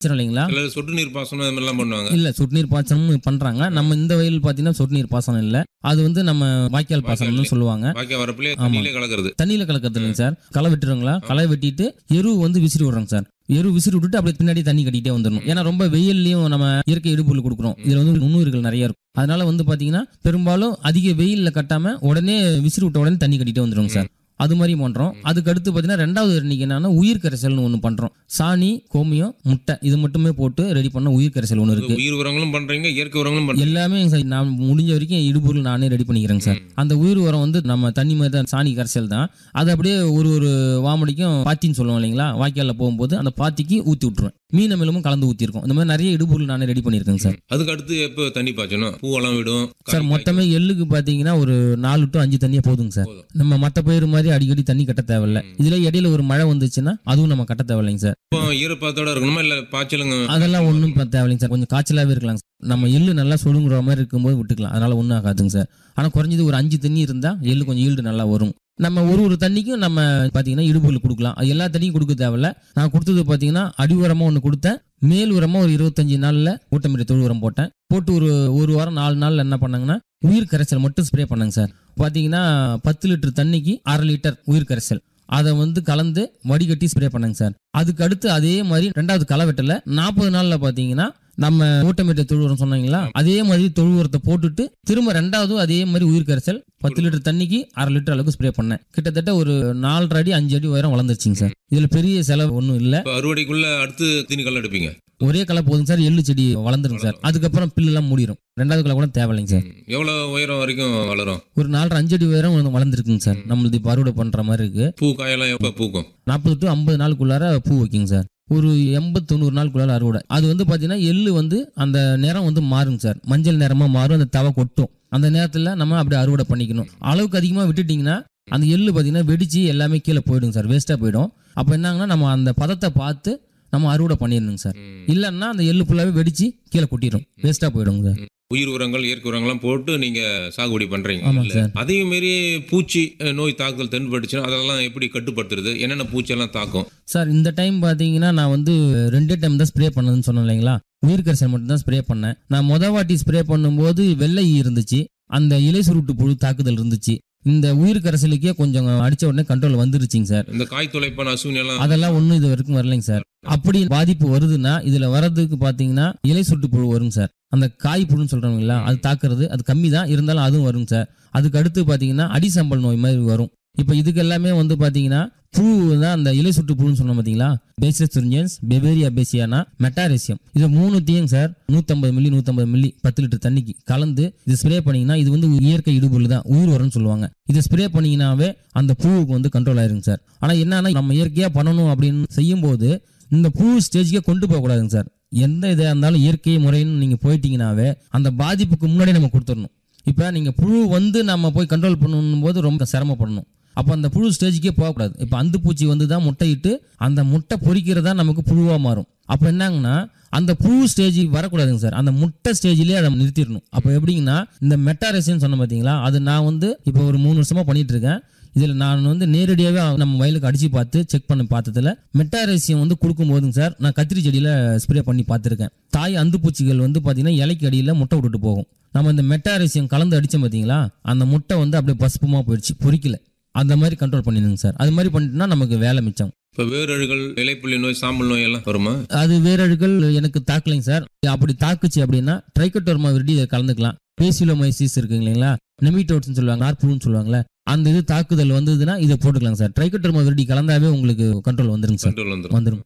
சரி இல்லைங்களா சிலர் சொட்டு நீர் பாசனம் அது மாதிரிலாம் பண்ணுவாங்க இல்ல சொட்டு நீர் பாசனமும் பண்றாங்க நம்ம இந்த வயல் பாத்தீங்கன்னா சொட்டு நீர் பாசனம் இல்ல அது வந்து நம்ம வாய்க்கால் பாசனம்னு சொல்லுவாங்க பாக்கிய வரப்பிலே தண்ணியிலே கலக்கிறது தண்ணியில கலக்கிறது இல்லைங்க சார் களை வெட்டுறவங்களா களை வெட்டிட்டு எரு வந்து விசிறி விடுறோங்க சார் எரு விசிறி விட்டுட்டு அப்படியே பின்னாடி தண்ணி கட்டிட்டே வந்துடணும் ஏன்னா ரொம்ப வெயில்லையும் நம்ம இயற்கை இடுப்புல கொடுக்குறோம் இதுல வந்து நுண்ணுயிர்கள் நிறைய இருக்கும் அதனால வந்து பாத்தீங்கன்னா பெரும்பாலும் அதிக வெயில்ல கட்டாம உடனே விசிறி விட்ட உடனே தண்ணி கட்டிட்டே வந்துடும் சார் அது மாதிரி பண்றோம் அதுக்கு அடுத்து பாத்தீங்கன்னா ரெண்டாவது இன்னைக்கு என்னன்னா உயிர் கரைசல்னு ஒன்று பண்றோம் சாணி கோமியம் முட்டை இது மட்டுமே போட்டு ரெடி பண்ண உயிர் கரைசல் ஒன்று இருக்கு உயிர் உரங்களும் பண்றீங்க இயற்கை உரங்களும் பண்றீங்க எல்லாமே சார் நான் முடிஞ்ச வரைக்கும் இடுபொருள் நானே ரெடி பண்ணிக்கிறேங்க சார் அந்த உயிர் உரம் வந்து நம்ம தண்ணி மாதிரி தான் சாணி கரைசல் தான் அதை அப்படியே ஒரு ஒரு வாமடிக்கும் பாத்தின்னு சொல்லுவோம் இல்லைங்களா வாய்க்காலில் போகும்போது அந்த பாத்திக்கு ஊற்றி விட்டுருவேன் மீன் அமிலமும் கலந்து ஊற்றிருக்கோம் இந்த மாதிரி நிறைய இடுபொருள் நானே ரெடி பண்ணியிருக்கேங்க சார் அதுக்கு அடுத்து எப்போ தண்ணி பாய்ச்சணும் பூவெல்லாம் விடும் சார் மொத்தமே எள்ளுக்கு பார்த்தீங்கன்னா ஒரு நாலு டு அஞ்சு தண்ணியே போதுங்க சார் போதும். நம்ம மற்ற பயிர் மாதிரி அடிக்கடி தண்ணி கட்ட தேவையில்ல இதுல இடையில ஒரு மழை வந்துச்சுன்னா அதுவும் நம்ம கட்ட தேவையில்லைங்க சார் இப்போ ஈரப்பதத்தோட இருக்கணுமா இல்ல பாய்ச்சலுங்க அதெல்லாம் ஒன்றும் தேவையில்லைங்க சார் கொஞ்சம் காய்ச்சலாகவே இருக்கலாம் நம்ம எள்ளு நல்லா சொடுங்குற மாதிரி இருக்கும்போது விட்டுக்கலாம் அதனால ஒன்றும் ஆகாதுங்க சார் ஆனால் குறைஞ்சது ஒரு அஞ்சு தண்ணி இருந்தால் எள்ளு கொஞ்சம் ஈல்டு நல்லா வரும் நம்ம ஒரு ஒரு தண்ணிக்கும் நம்ம பார்த்தீங்கன்னா இடுபொருள் கொடுக்கலாம் அது எல்லா தண்ணியும் கொடுக்க தேவையில்ல நான் கொடுத்தது பார்த்தீங்கன்னா அடி உரமாக ஒன்று கொடுத்தேன் மேல் உரமாக ஒரு இருபத்தஞ்சு நாளில் ஊட்டமிரி தொழு உரம் போட்டேன் போட்டு ஒரு ஒரு வாரம் நாலு நாளில் என்ன பண்ணாங்கன்னா உயிர் கரைசல் மட்டும் ஸ்ப்ரே பண்ணாங்க சார் பார்த்தீங்கன்னா பத்து லிட்டர் தண்ணிக்கு அரை லிட்டர் உயிர் கரைசல் அதை வந்து கலந்து வடிகட்டி ஸ்ப்ரே பண்ணாங்க சார் அதுக்கு அடுத்து அதே மாதிரி ரெண்டாவது களை வெட்டல நாற்பது நாள்ல பாத்தீங்கன்னா நம்ம ஊட்டமேட்ட தொழு உரம் சொன்னாங்களா அதே மாதிரி தொழு உரத்தை போட்டுட்டு திரும்ப ரெண்டாவது அதே மாதிரி உயிர் கரைசல் பத்து லிட்டர் தண்ணிக்கு அரை லிட்டர் அளவுக்கு ஸ்ப்ரே பண்ணேன் கிட்டத்தட்ட ஒரு நாலரை அடி அஞ்சு அடி உயரம் வளர்ந்துருச்சுங்க சார் இதுல பெரிய செலவு ஒன்றும் இல்லை இப்போ அறுவடைக்குள்ள அடுத்து தீனி கல் எடுப்பீங்க ஒரே களை போதுங்க சார் எள்ளு செடி வளர்ந்துருங்க சார் அதுக்கப்புறம் பில்லுலாம் மூடிடும் ரெண்டாவது களை கூட தேவையில்லைங்க சார் எவ்வளவு உயரம் வரைக்கும் வளரும் ஒரு நாலரை அஞ்சு அடி உயரம் வந்து வளர்ந்துருக்குங்க சார் நம்மளுது இப்போ அறுவடை பண்ற மாதிரி இருக்கு பூ காயெல்லாம் எப்போ பூக்கும் நாற்பது டு ஐம்பது நாளுக்குள்ளார பூ வைக்குங்க சார் ஒரு எண்பது தொண்ணூறு நாளுக்குள்ளார அறுவடை அது வந்து பார்த்தீங்கன்னா எள்ளு வந்து அந்த நிறம் வந்து மாறுங்க சார் மஞ்சள் நிறமா மாறும் அந்த தவை கொட்டும் அந்த நேரத்தில் நம்ம அப்படியே அறுவடை பண்ணிக்கணும் அளவுக்கு அதிகமாக விட்டுட்டிங்கன்னா அந்த எள்ளு பார்த்தீங்கன்னா வெடிச்சு எல்லாமே கீழே போயிடுங்க சார் வேஸ்ட்டாக போயிடும் அப்போ என்னங்கன்னா நம்ம அந்த பதத்தை பார்த்து நம்ம அறுவடை பண்ணிடணுங்க சார் இல்லைன்னா அந்த எள்ளு ஃபுல்லாகவே வெடிச்சு கீழே கொட்டிடும் வேஸ்ட்டாக போயிடுங்க சார் உயிர் உரங்கள் இயற்கை உரங்கள்லாம் போட்டு நீங்க சாகுபடி பண்றீங்க ஆமாங்க இல்ல? சார் அதையும் மீறி பூச்சி அஹ், நோய் தாக்குதல் தென்பட்டுச்சுன்னா அதெல்லாம் எப்படி கட்டுப்படுத்துறது என்னென்ன பூச்செல்லாம் தாக்கும் சார் இந்த டைம் பார்த்தீங்கன்னா நான் வந்து ரெண்டே டைம் தான் ஸ்ப்ரே பண்ணதுன்னு சொன்னேன் இல்லைங்களா உயிர் கரைசல் மட்டும் தான் ஸ்ப்ரே பண்ணேன் நான் முத வாட்டி ஸ்ப்ரே பண்ணும்போது வெள்ளை ஈ இருந்துச்சு அந்த இலை சுருட்டு புழு தாக்குதல் இருந்துச்சு இந்த உயிர் கரைசலுக்கே கொஞ்சம் அடிச்ச உடனே கண்ட்ரோல் வந்துருச்சுங்க சார் இந்த காய் துளைப்பான அசுவினி எல்லாம் அதெல்லாம் ஒன்றும் இது வரைக்கும் வரலைங்க சார் அப்படி பாதிப்பு வருதுன்னா இதுல வர்றதுக்கு பாத்தீங்கன்னா இலை சுட்டு புழு வருங்க சார் அந்த காய் புழுன்னு சொல்றாங்களா அது தாக்குறது அது கம்மி தான் இருந்தாலும் அதுவும் வருங்க சார் அதுக்கு அடுத்து பாத்தீங்கன்னா அடிசம்பல் நோய் மாதிரி வரும் இப்போ இதுக்கு எல்லாமே வந்து பாத்தீங்கன்னா புழு தான் அந்த இலை சுட்டு புழுன்னு சொன்னோம் பாத்தீங்களா பேசியஸ் துரிஞ்சன்ஸ் பெபேரியா பேசியானா மெட்டாரேசியம் இது மூணுத்தையும் சார் நூற்றம்பது மில்லி நூற்றம்பது மில்லி பத்து லிட்டர் தண்ணிக்கு கலந்து இது ஸ்ப்ரே பண்ணீங்கன்னா இது வந்து இயற்கை இடுபொருள் தான் உயிர் உரம்னு சொல்லுவாங்க இதை ஸ்ப்ரே பண்ணீங்கன்னாவே அந்த புழுவுக்கு வந்து கண்ட்ரோல் ஆயிருங்க சார் ஆனால் என்னன்னா நம்ம இயற்கையாக பண்ணணும் அப்படின்னு செய்யும்போது இந்த புழு ஸ்டேஜ்க்கே கொண்டு போகக்கூடாதுங்க சார் எந்த இதாக இருந்தாலும் இயற்கை முறைன்னு நீங்கள் போயிட்டீங்கன்னாவே அந்த பாதிப்புக்கு முன்னாடி நம்ம கொடுத்துடணும் இப்போ நீங்கள் புழு வந்து நம்ம போய் கண்ட்ரோல் பண்ணணும் போது ரொம்ப சிரமப்படணும் அப்போ அந்த புழு ஸ்டேஜுக்கே போகக்கூடாது இப்போ அந்து பூச்சி வந்து தான் முட்டையிட்டு அந்த முட்டை பொறிக்கிறதா நமக்கு புழுவாக மாறும் அப்போ என்னங்கன்னா அந்த புழு ஸ்டேஜ் வரக்கூடாதுங்க சார் அந்த முட்டை ஸ்டேஜ்லேயே அதை நிறுத்திடணும் அப்போ எப்படிங்கன்னா இந்த மெட்டாரேசியன் சொன்ன பார்த்தீங்களா அது நான் வந்து இப்போ ஒரு மூணு வருஷமா பண்ணிட்டு இருக்கேன் இதில் நான் வந்து நேரடியாகவே நம்ம வயலுக்கு அடிச்சு பார்த்து செக் பண்ணி பார்த்ததுல மெட்டாரேசியம் வந்து கொடுக்கும் போதுங்க சார் நான் கத்திரி செடியில் ஸ்ப்ரே பண்ணி பார்த்துருக்கேன் தாய் அந்துப்பூச்சிகள் வந்து பார்த்தீங்கன்னா இலைக்கு அடியில் முட்டை விட்டுட்டு போகும் நம்ம இந்த மெட்டாரேசியம் கலந்து அடித்தோம் பார்த்தீங்களா அந்த முட்டை வந்து அப்படியே பசுப்புமாக போயிடுச்சு பொறிக்கல அந்த மாதிரி கண்ட்ரோல் பண்ணிடுங்க சார் அது மாதிரி பண்ணிட்டுனா நமக்கு வேலை மிச்சம் இப்ப வேரழுகள் இலைப்புள்ளி நோய் சாம்பல் நோய் எல்லாம் வருமா அது வேரழுகள் எனக்கு தாக்கலைங்க சார் அப்படி தாக்குச்சு அப்படின்னா ட்ரைக்கோட்டோர்மா விருடி இதை கலந்துக்கலாம் பேசிலோமைசிஸ் இருக்குங்க இல்லைங்களா நெமிட்டோட்ஸ்னு சொல்லுவாங்க நார்புழுன்னு சொல்லுவாங்களே அந்த இது தாக்குதல் வந்ததுன்னா இதை போட்டுக்கலாம் சார் ட்ரைக்கோட்டோர்மா விருடி கலந்தாவே உங்களுக்கு கண்ட்ரோல் வந்துருங்க சார் கண்ட்ரோல் வந்துடும் வந்துரும்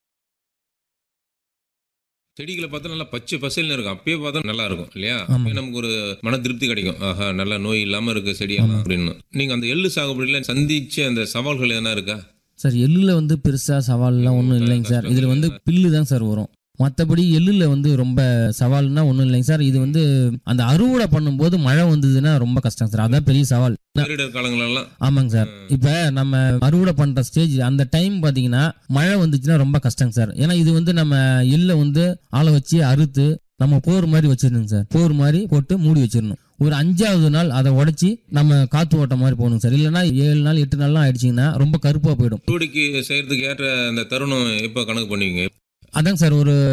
செடிகளை பார்த்தா நல்லா பச்சை பசல்னு இருக்கும் அப்பயே பார்த்தா நல்லா இருக்கும் இல்லையா ஆமா. அப்பயே நமக்கு ஒரு மன திருப்தி கிடைக்கும் ஆஹா நல்ல நோய் இல்லாம இருக்கு செடியெல்லாம் அப்படின்னு நீங்க அந்த எள்ளு சாகுபடியில சந்திச்ச அந்த சவால்கள் எதனா இருக்கா சார் எள்ளுல வந்து பெருசா சவால்லாம் ஒன்றும் இல்லைங்க சார் இதுல வந்து பில்லு தான் சார் வரும் மற்றபடி எள்ளுல வந்து ரொம்ப சவால்னா ஒன்றும் இல்லைங்க சார் இது வந்து அந்த அறுவடை பண்ணும்போது மழை வந்ததுன்னா ரொம்ப கஷ்டம் சார் அதான் பெரிய சவால் பேரிடர் காலங்களெல்லாம் ஆமாங்க சார் இப்ப நம்ம அறுவடை பண்ற ஸ்டேஜ் அந்த டைம் பாத்தீங்கன்னா மழை வந்துச்சுன்னா ரொம்ப கஷ்டங்க சார் ஏன்னா இது வந்து நம்ம எள்ள வந்து ஆளை வச்சு அறுத்து நம்ம போர் மாதிரி வச்சிடணுங்க சார் போர் மாதிரி போட்டு மூடி வச்சிடணும் ஒரு அஞ்சாவது நாள் அதை உடைச்சி நம்ம காத்து ஓட்ட மாதிரி போகணும் சார் இல்லைன்னா ஏழு நாள் எட்டு நாள்லாம் ஆயிடுச்சிங்கன்னா ரொம்ப கருப்பா போயிடும் அறுவடைக்கு செய்யறதுக்கு ஏற்ற அந்த தருணம் எப்போ கணக்கு பண்ணுவீங்க அதாங்க சார் ஒரு